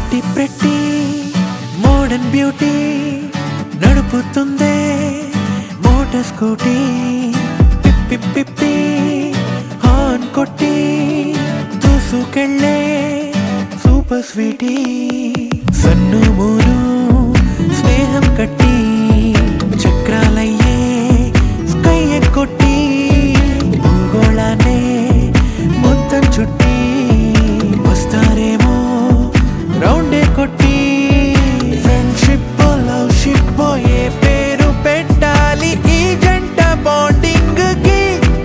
పెట్టి పెట్టి modern beauty నడుపుతుందే motor scooty peep peep horn కొట్టి దూసుకెళ్ళే సూపర్ స్వీటీ సన్ను మూరు స్నేహం కట్టి చక్రాలయ్యే స్కై కొట్టి భూగోళాన్నే మొత్తం చుట్టి వస్తారేమో రౌండే కొట్టి ఫ్రెండ్షిప్ లవ్ షిప్ ఏ పేరు పెట్టాలి ఈ జంట బాండింగ్ కి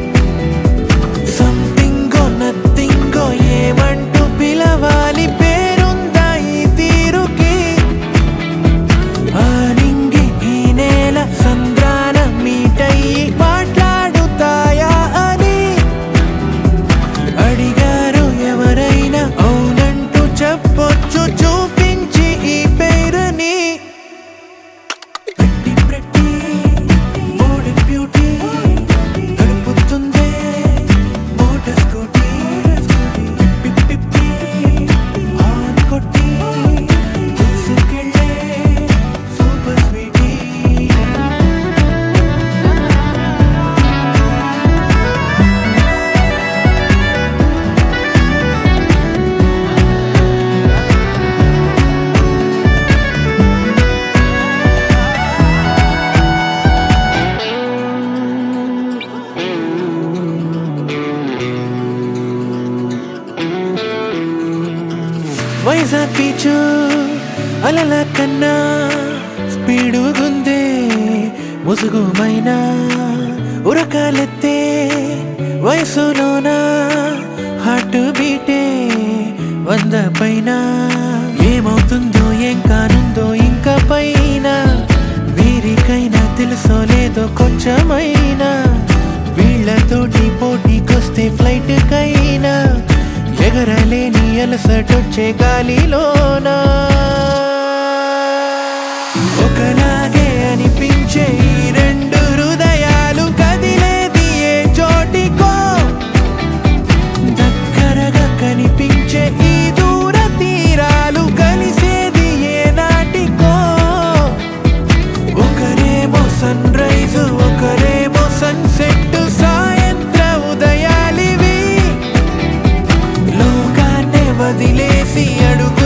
సంథింగ్ నథింగ్ ఏమంటూ పిలవాలి పేరుందా ఈ తీరుకి ఆ నింగి ఈ నేల సంద్రాన మీటయ్యి మాట్లాడుతాయా అని అడిగారు ఎవరైనా అవునంటూ చెప్పొచ్చు చూపించి ఈ పేరుని పెట్టి పెట్టి మోడర్న్ బ్యూటీ గడుపుతుందే మోటార్ స్కూటీ పిప్పి పిప్పి ఆన్ కొట్టి దూసుకెళ్ళే సూపర్ స్వీటీ వైజాగ్ బీచ్ అలల కన్నా స్పీడు గుందే ముసుగుమైన ఉరకాలెత్తే వయసులోన హార్ట్ బీటే వంద పైన ఏమవుతుందో ఏం కానుందో ఇంకా పైన వీరికైనా తెలుసో లేదో కొంచెమైనా వీళ్ళతోటి పోటీకొస్తే ఫ్లైట్ కైనా ఎగరలేని అలసటొచ్చే గాలిలోనా ఒకలాగే అనిపించే ఈ రెండు హృదయాలు కదిలేది ఏ చోటికో దగ్గరగా కనిపించే ఈ దూర తీరాలు కలిసేది ఏ నాటికో ఒకరేమో సన్ రైజ్ ఒకరేమో సన్సెట్ సాయంత్ర ఉదయాలివి లోకాన్నే వదిలేసి అడుగు